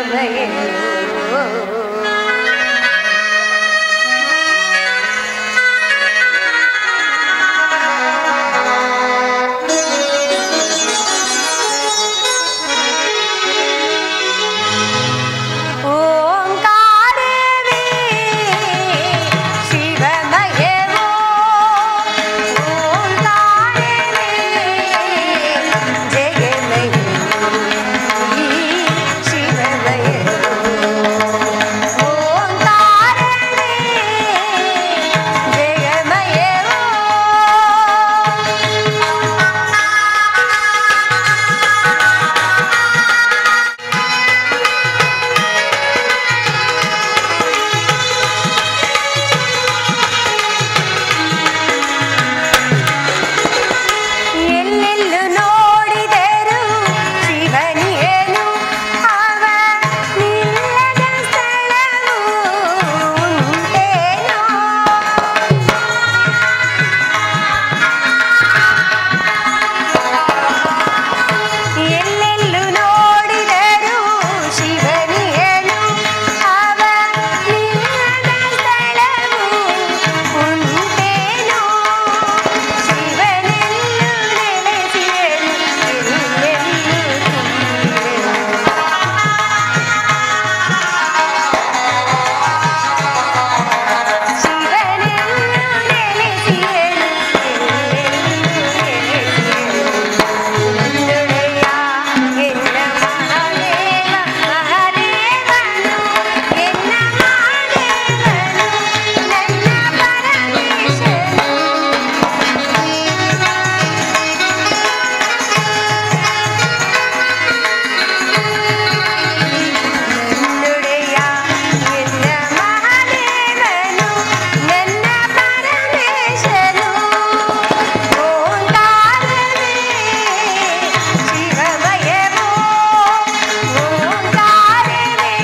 ಓಂಕಾರವೇ ಶಿವಮಯವೋ ಓಂಕಾರವೇ ಜಗಮಯವೋ ಶಿವಮಯವೋ ಓಂಕಾರವೇ ಜಗಮಯವೋ ಎಲ್ಲೆಲ್ಲೂ ನೋಡಿದರು ಶಿವನಿಯನು ಅವ ನಿಲ್ಲದ ಸ್ಥಳವು ಉಂಟೇನೋ ಎಲ್ಲೆಲ್ಲೂ ನೋಡಿದರು ಶಿವನಿಯನು ಅವ ನಿಲ್ಲದ ಸ್ಥಳವು ಉಂಟೇನೋ ಶಿವನೆಲ್ಲೂ ನೆಲೆಸಿಯನು ಎಲ್ಲೆಲ್ಲೂ ತುಂಬಿರುವನು. ಶಿವನೆಲ್ಲೂ ನೆಲೆಸಿಯನು ಎಲ್ಲೆಲ್ಲೂ ನೆಲೆಸಿಯನು ನುಡೆಯ ಎನ್ನ ಮಹಾದೇವ ಮಹಾದೇವನು ಎನ್ನ ಮಹಾದೇವನು ನನ್ನ ಪರಮೇಶನು ನುಡೆಯ ಎನ್ನ ಮಹಾದೇವನು ನನ್ನ ಪರಮೇಶನು ಓಂಕಾರವೇ ಶಿವಮಯವೋ ಓಂಕಾರವೇ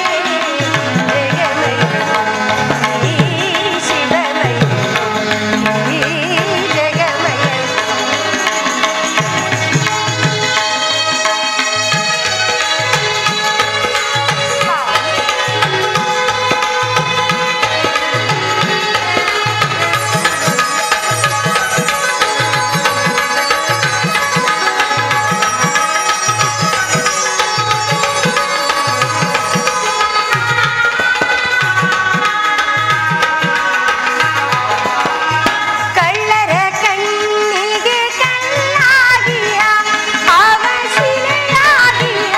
ಜಗಮಯವೋ ಈ ಶಿವಮಯವೋ ಈ ಜಗಮಯವೋ ಕಳ್ಳರ ಕಣ್ಣಿಗೆ ಕಲ್ಲಾಗಿಯ ಅವ ಶಿಲೆಯಾಗಿಯ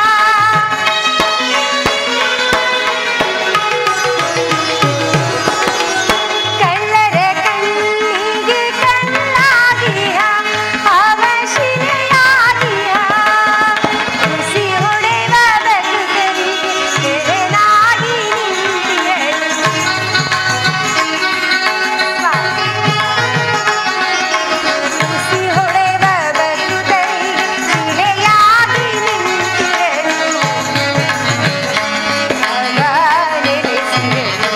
ಕಳ್ಳರ ಕಣ್ಣಿಗೆ ಕಲ್ಲಾಗಿಯ ಅವ ಶಿಲೆಯಾಗಿಯ ಬಿಸಿ ಹೊಡೆವ ಬದುಕರಿಗೆ ಕೆರನಾಗಿ ನಿಂತಿಯಳು ಬಿಸಿ ಹೊಡೆವ ಬದುಕರಿಗೆ ಶಿಲೆಯಾಗಿ ನಿಂತಿರಲು ಆಗ ನೆಲೆಸಿರಲು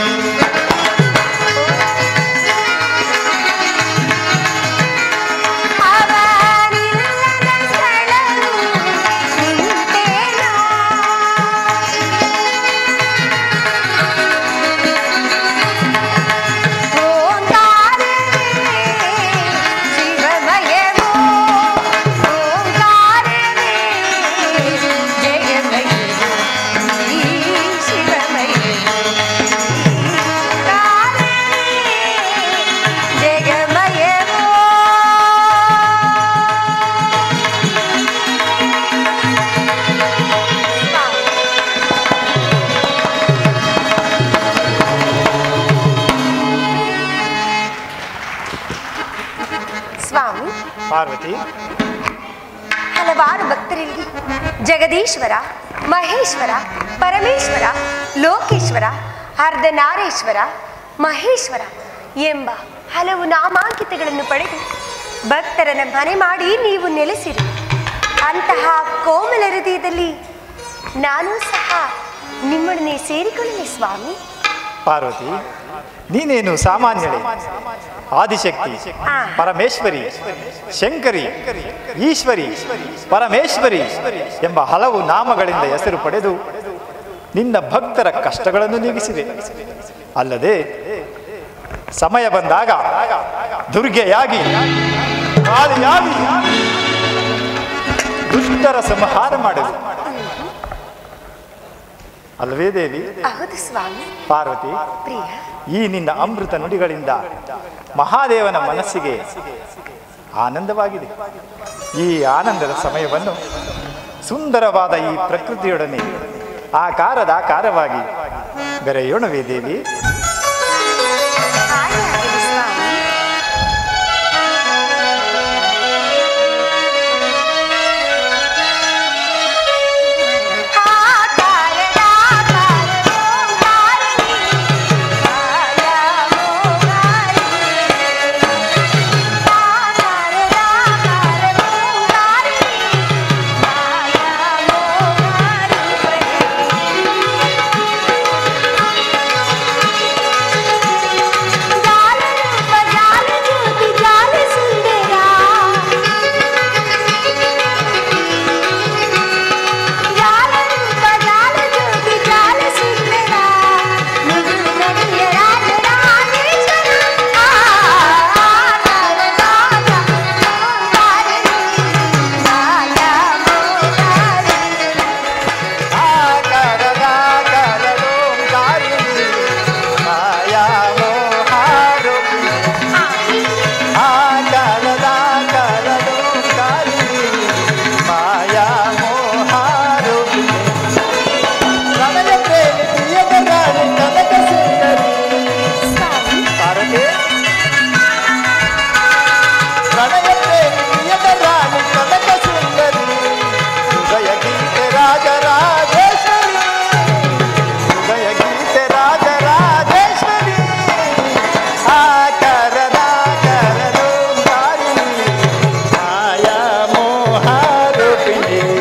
ಅವನಿಲ್ಲದ ಸ್ಥಳವು ನಿಂತೇನೋ ಓಂಕಾರವೇ ಶಿವಮಯವೋ ಓಂಕಾರವೇ ಜಗಮಯವೋ ಈ ಶಿವಮಯವೋ ಓಂಕಾರವೇ ಜಗಮಯವೋ ಸ್ವಾಮಿ ಪಾರ್ವತಿ ಹಲವಾರು ಭಕ್ತರಲ್ಲಿ ಜಗದೀಶ್ವರ ಮಹೇಶ್ವರ ಪರಮೇಶ್ವರ ಲೋಕೇಶ್ವರ ಅರ್ಧನಾರೇಶ್ವರ ಮಹೇಶ್ವರ ಎಂಬ ಹಲವು ನಾಮಾಂಕಿತಗಳನ್ನು ಪಡೆದು ಭಕ್ತರನ್ನ ಮನೆ ಮಾಡಿ ನೀವು ನೆಲೆಸಿರಿ ಅಂತಹ ಕೋಮಲ ಹೃದಯದಲ್ಲಿ ನಾನು ಸಹ ನಿಮ್ಮೊಡನೆ ಸೇರಿಕೊಳ್ಳಲಿ ಸ್ವಾಮಿ ಪಾರ್ವತಿ ನೀನೇನು ಸಾಮಾನ್ಯಳೆ ಆದಿಶಕ್ತಿ ಆ. ಪರಮೇಶ್ವರಿ ಶಂಕರಿ ಈಶ್ವರಿ ಪರಮೇಶ್ವರಿ ಎಂಬ ಹಲವು ನಾಮಗಳಿಂದ ಹೆಸರು ಪಡೆದು ನಿನ್ನ ಭಕ್ತರ ಕಷ್ಟಗಳನ್ನು ನೀಗಿಸಿದೆ ಅಲ್ಲದೆ ಸಮಯ ಬಂದಾಗ ದುರ್ಗೆಯಾಗಿ ಕಾಳಿಯಾಗಿ ದುಷ್ಟರ ಸಂಹಾರ ಮಾಡಿದೆ ಅಲ್ವೇ ದೇವಿ ಹೌದು ಸ್ವಾಮಿ ಪಾರ್ವತಿ ಪ್ರಿಯ ಈ ನಿನ್ನ ಅಮೃತ ನುಡಿಗಳಿಂದ ಮಹಾದೇವನ ಮನಸ್ಸಿಗೆ ಆನಂದವಾಗಿದೆ ಈ ಆನಂದದ ಸಮಯವನ್ನು ಸುಂದರವಾದ ಈ ಪ್ರಕೃತಿಯೊಡನೆ ಆಕಾರದ ಆಕಾರವಾಗಿ ಬೆರೆಯೋಣವೇ ದೇವಿ ಹಾಗೆ ಆಗಲಿ ಸ್ವಾಮಿ ಆಕಾರದ ಆಕಾರದೋಂಕಾರಿಣಿ, ಮಾಯಾ ಮೋಹಾರೂಪಿಣಿ. ಆಕಾರದ ಆಕಾರದೋಂಕಾರಿಣಿ, ಮಾಯಾ ಮೋಹಾರೂಪಿಣಿ. ಪ್ರಣಯ ಪ್ರೇಮಿ ಪ್ರಿಯದ ರಾಣಿ ಕನಕ ಸುಂದರಿ. ಪಾರ್ವತಿ, ಪ್ರಣಯ ಪ್ರೇಮಿ ಪ್ರಿಯದ ರಾಣಿ ಕನಕ ಸುಂದರಿ ಹೃದಯ ಗೀತೆ ರಾಜರಾಜೇಶ್ವರಿ ಹೃದಯ ಗೀತೆ ರಾಜರಾಜೇಶ್ವರಿ ಆಕರದ ಕರದೋಂಕಾರಿಣಿ ಮಾಯಾ ಮೋಹಾರೂಪಿಣಿ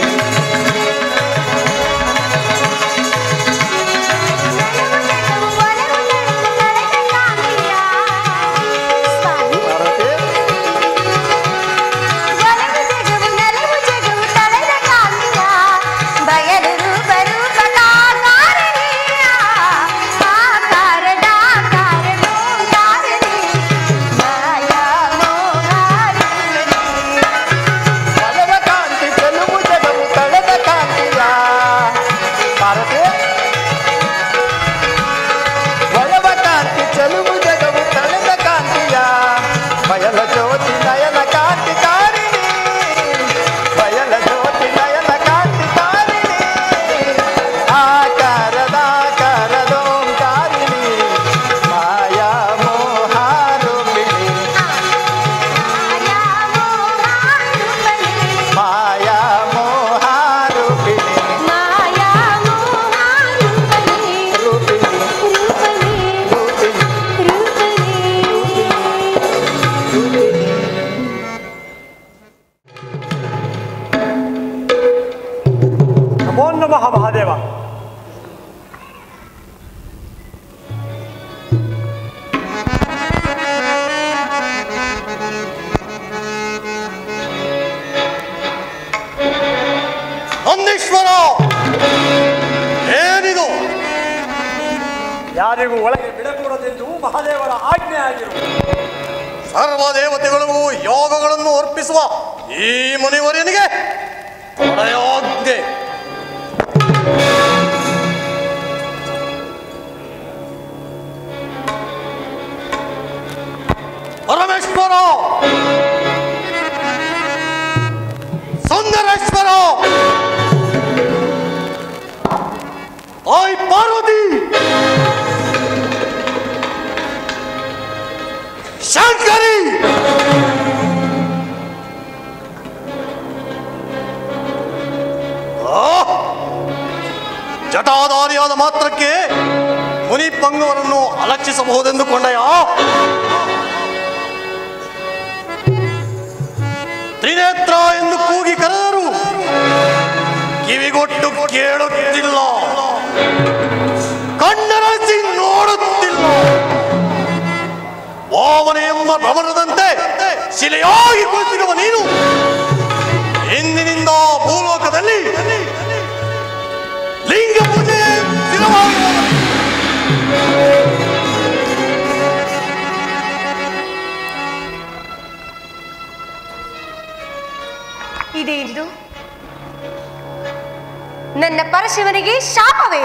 ಪಾರ್ವತಿ ಬಯಲು ರೂಪ ರೂಪ ಕಾಕಾರಣಿಯ ಆಕಾರದ ಆಕಾರದೋಂಕಾರಿಣಿ ಮಾಯಾ ಮೋಹಾರೂಪಿಣಿ ಪದವ ಕಾಂತಿ ಚೆಲುವು ಜಗವು ತಳೆದ ಕಾಂತಿಯ ಪಾರ್ವತಿ ವಯವ ಕಾಂತಿ ಚೆಲುವು ಜಗವು ತಳೆದ ಕಾಂತಿಯ ಬಯಲ ಜ್ಯೋತಿ ನಯನ ಕಾಂತಿ ಕಾರಿಣಿ ಬಯಲ ಜ್ಯೋತಿ ನಯನ ಕಾಂತಿ ಕಾರಿಣಿ ಆಕಾರದ ಆಕಾರದೋಂಕಾರಿಣಿ ಮಾಯಾ ಮೋಹಾರೂಪಿಣಿ ಮಾಯಾ ಮೋಹಾರೂಪಿಣಿ ರೂಪಿಣಿ ರೂಪಿಣಿ ನಮೋ ನಮಃ ಮಹಾದೇವ ನಂದೀಶ್ವರ ಏನಿದು ಯಾರಿಗೂ ಒಳಗೆ ಬಿಡಕೂಡದೆಂದು ಮಹಾದೇವರ ಆಜ್ಞೆ ಆಗಿರು ಸರ್ವ ದೇವತೆಗಳಿಗೂ ಯೋಗಗಳನ್ನು ಅರ್ಪಿಸುವ ಈ ಮುನಿವರ್ಯನಿಗೆ ಕೊನೆಯಾಜ್ಞೆ ಪರಮೇಶ್ವರ ಸುಂದರೇಶ್ವರ ಓಯ್ ಪಾರ್ವತಿ ಶಂಕರಿ ಆಹ್! ಜಟಾಧಾರಿಯಾದ ಮಾತ್ರಕ್ಕೆ ಮುನಿ ಪಂಗವರನ್ನು ಅಲಕ್ಷಿಸಬಹುದೆಂದು ಕೊಂಡಯ ತ್ರಿನೇತ್ರ ಎಂದು ಕೂಗಿ ಕರೆದರು ಕಿವಿಗೊಟ್ಟು ಕೇಳುತ್ತಿಲ್ಲ ಕಣ್ಣರಸಿ ನೋಡುತ್ತಿಲ್ಲ ವಾಮನ ಎಂಬ ಭ್ರಮಣದಂತೆ ಶಿಲೆಯಾಗಿ ಕುಳಿತಿರುವ ನೀನು ಇಂದಿನಿಂದ ಭೂಲೋಕದಲ್ಲಿ ಲಿಂಗ ಪೂಜೆಯೇ ನನ್ನ ಪರಶಿವನಿಗೆ ಶಾಪವೇ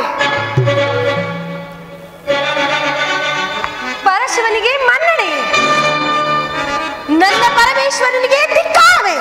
ಪರಶಿವನಿಗೆ ಮನ್ನಣೆ ನನ್ನ ಪರಮೇಶ್ವರನಿಗೆ ಧಿಕ್ಕಾರವೇ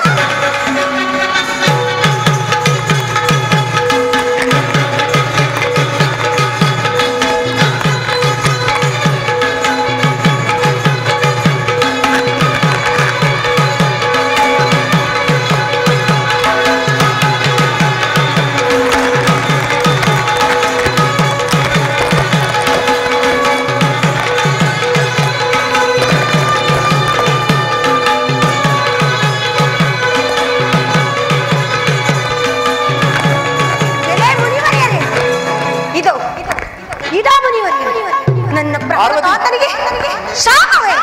ಎಲೆ ಮುನಿವರಿಯರೇ ಇದು ಇದಾ ಮುನಿವರಿಯರೇ ನನ್ನ ಪಾರ್ವತಿ. ಪ್ರತಾತನಿಗೆ ಶಾಪವೇ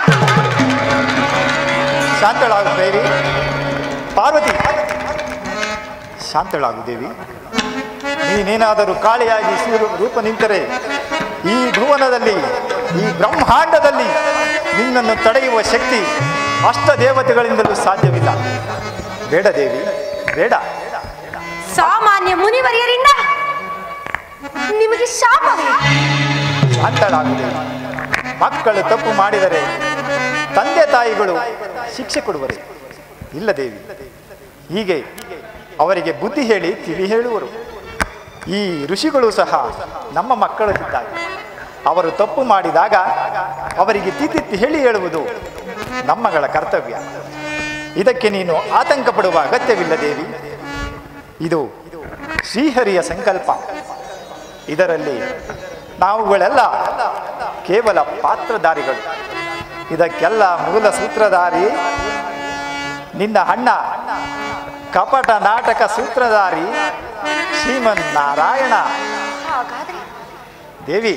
ಶಾಂತಳಾಗು ದೇವಿ ಪಾರ್ವತಿ ಶಾಂತಳಾಗು ದೇವಿ ನೀನೇನಾದರೂ ಕಾಳಿಯಾಗಿ ಸೂರು ರೂಪ ನಿಂತರೆ ಈ ಭುವನದಲ್ಲಿ ಈ ಬ್ರಹ್ಮಾಂಡದಲ್ಲಿ ನಿನ್ನನ್ನು ತಡೆಯುವ ಶಕ್ತಿ ಅಷ್ಟ ದೇವತೆಗಳಿಂದಲೂ ಸಾಧ್ಯವಿಲ್ಲ ಬೇಡ ದೇವಿ ಬೇಡ ಸಾಮಾನ್ಯ ಮುನಿವರಿಯರಿಂದ ನಿಮಗೆ ಶಾಪವೇ ಶಾಂತಳಾಗುವುದು ಮಕ್ಕಳು ತಪ್ಪು ಮಾಡಿದರೆ ತಂದೆ ತಾಯಿಗಳು ಶಿಕ್ಷೆ ಕೊಡುವರು ಇಲ್ಲ ದೇವಿ ಹೀಗೆ ಅವರಿಗೆ ಬುದ್ಧಿ ಹೇಳಿ ತಿಳಿ ಹೇಳುವರು ಈ ಋಷಿಗಳು ಸಹ ನಮ್ಮ ಮಕ್ಕಳಿದ್ದಾರೆ ಅವರು ತಪ್ಪು ಮಾಡಿದಾಗ ಅವರಿಗೆ ತಿದ್ದಿ ಹೇಳಿ ಹೇಳುವುದು ನಮ್ಮಗಳ ಕರ್ತವ್ಯ ಇದಕ್ಕೆ ನೀನು ಆತಂಕ ಪಡುವ ಅಗತ್ಯವಿಲ್ಲ ದೇವಿ ಇದು ಶ್ರೀಹರಿಯ ಸಂಕಲ್ಪ ಇದರಲ್ಲಿ ನಾವುಗಳೆಲ್ಲ ಕೇವಲ ಪಾತ್ರಧಾರಿಗಳು ಇದಕ್ಕೆಲ್ಲ ಮೂಲ ಸೂತ್ರಧಾರಿ ನಿನ್ನ ಅಣ್ಣ ಕಪಟ ನಾಟಕ ಸೂತ್ರಧಾರಿ ಶ್ರೀಮನ್ ನಾರಾಯಣ ಹಾಗಾದ್ರೆ ದೇವಿ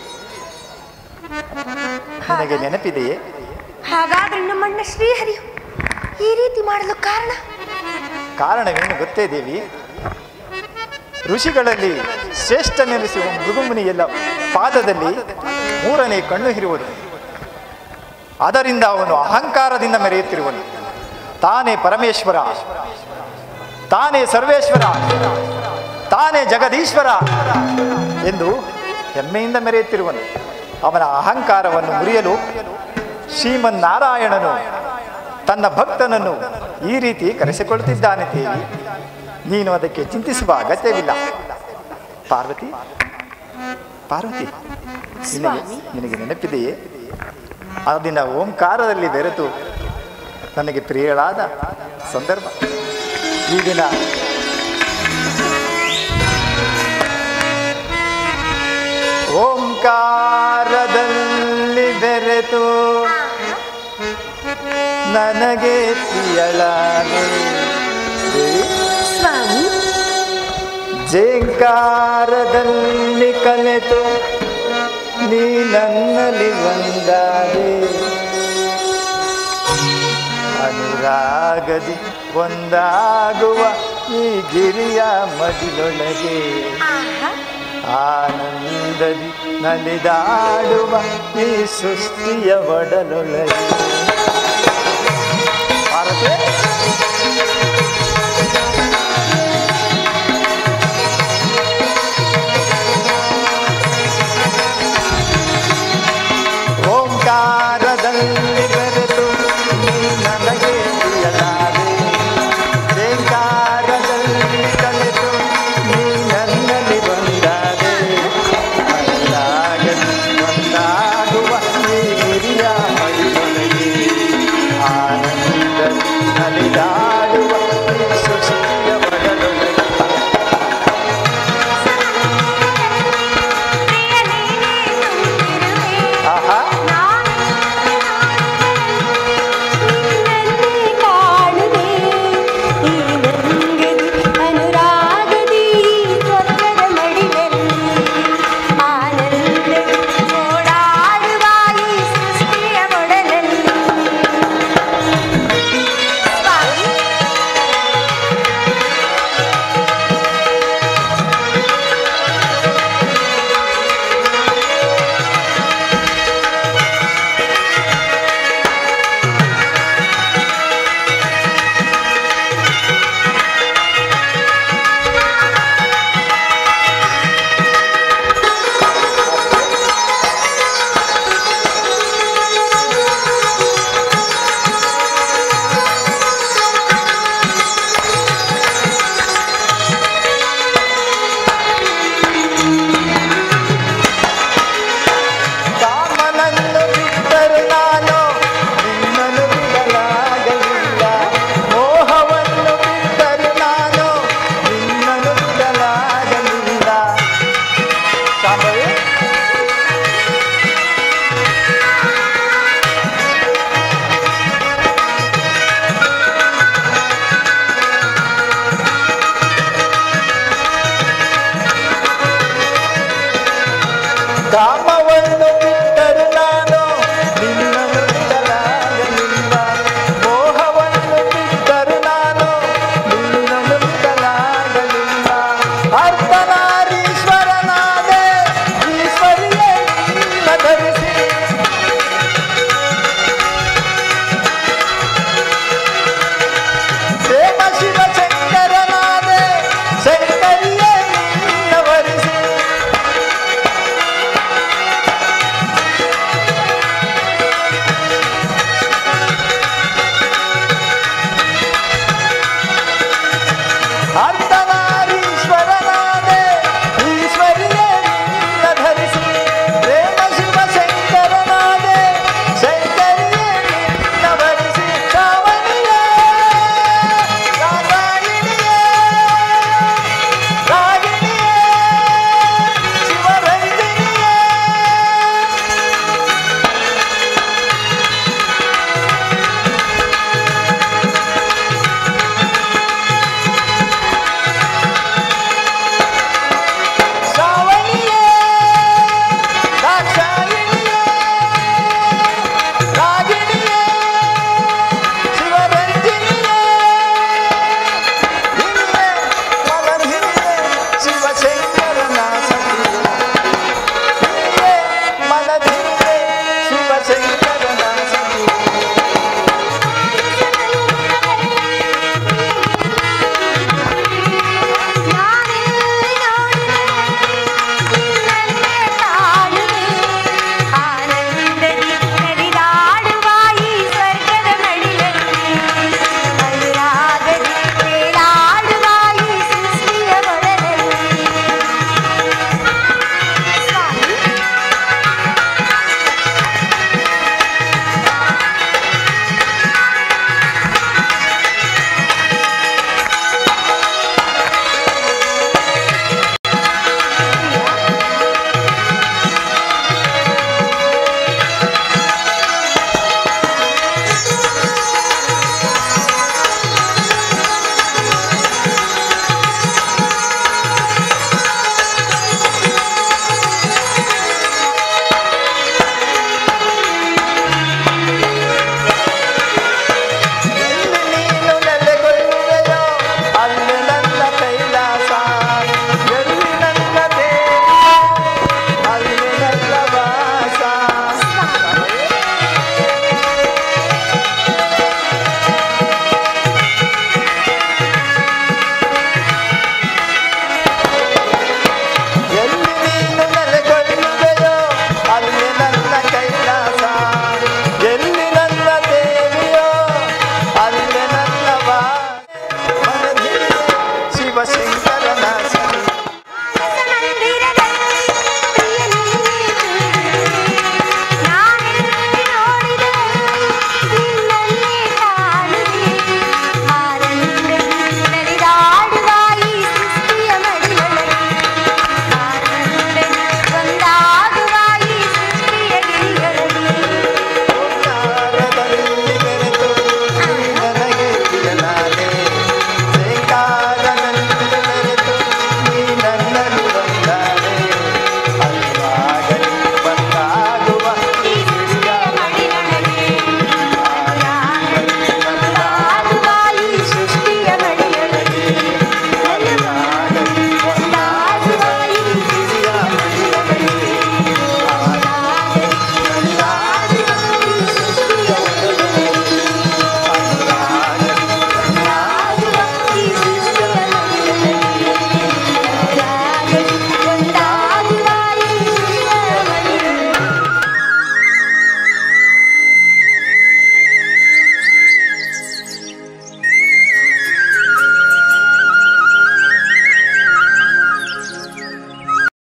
ನಿನಗೆ ನೆನಪಿದೆಯೇ ಹಾಗಾದ್ರೆ ನಮ್ಮಣ್ಣ ಶ್ರೀಹರಿಯು ಈ ರೀತಿ ಮಾಡಲು ಕಾರಣ ಕಾರಣವೇನು ಗೊತ್ತೇ ದೇವಿ ಋಷಿಗಳಲ್ಲಿ ಶ್ರೇಷ್ಠನೆನಿಸುವ ಮೃಗುಮುನಿಯೆಲ್ಲ ಪಾದದಲ್ಲಿ ಮೂರನೇ ಕಣ್ಣು ಇರುವುದು ಅದರಿಂದ ಅವನು ಅಹಂಕಾರದಿಂದ ಮೆರೆಯುತ್ತಿರುವನು ತಾನೇ ಪರಮೇಶ್ವರ ತಾನೇ ಸರ್ವೇಶ್ವರ ತಾನೇ ಜಗದೀಶ್ವರ ಎಂದು ಹೆಮ್ಮೆಯಿಂದ ಮೆರೆಯುತ್ತಿರುವನು ಅವನ ಅಹಂಕಾರವನ್ನು ಮುರಿಯಲು ಶ್ರೀಮನ್ನಾರಾಯಣನು ತನ್ನ ಭಕ್ತನನ್ನು ಈ ರೀತಿ ಕರೆಸಿಕೊಳ್ಳುತ್ತಿದ್ದಾನೆ ದೇವಿ ನೀನು ಅದಕ್ಕೆ ಚಿಂತಿಸುವ ಅಗತ್ಯವಿಲ್ಲ ಪಾರ್ವತಿ ಪಾರ್ವತಿ ನಿನಗೆ ನಿನಗೆ ನೆನಪಿದೆಯೇ ಆ ದಿನ ಓಂಕಾರದಲ್ಲಿ ಬೆರೆತು ನನಗೆ ಪ್ರಿಯಳಾದ ಸಂದರ್ಭ ಈ ದಿನ ಓಂಕಾರದಲ್ಲಿ ಬೆರೆತು ನನಗೆ ಪ್ರಿಯಳಾದೆ ದೇವಿ ಸ್ವಾಮಿ ಜೇಂಕಾರದಲ್ಲಿ ಕಲೆತು ನೀ ನನ್ನಲ್ಲಿ ಒಂದಾದೆ ಅನುರಾಗದಿ ಒಂದಾಗುವ ಈ ಗಿರಿಯ ಮದಿಲೊಳಗೆ ಆಹಾ ಆನಂದದಿ ನಲಿದಾಡುವ ಈ ಸೃಷ್ಟಿಯ ಒಡಲೊಳಗೆ ಭಾರತೆ ಓಂಕಾರದಲ್ಲಿ ಬೆರೆತು ನೀ ನನಗೆ ಪ್ರಿಯಳಾದೆ ರೇಂಕಾರದಲ್ಲಿ ಕಲೆತು ನೀ ನನ್ನಲ್ಲಿ ಬಂದಾದೆ ಅಲ್ಲಾಗಲಿ ಒಂದಾಗುವ ಈ ಹಿರಿಯ ಮಡಿಯೊಳಗೆ ಆನಂದ ನಲಿದಾಡುವ ಕಾಮವನ್ನು ಬಿಟ್ಟರು ನಾನು ನಿನ್ನನ್ನು ಬಿಡಲಾಗಲಿಲ್ಲ ಮೋಹವನ್ನು ಬಿಟ್ಟರು ನಾನು ನಿನ್ನನ್ನು ಬಿಡಲಾಗಲಿಲ್ಲ ಅರ್ಥನ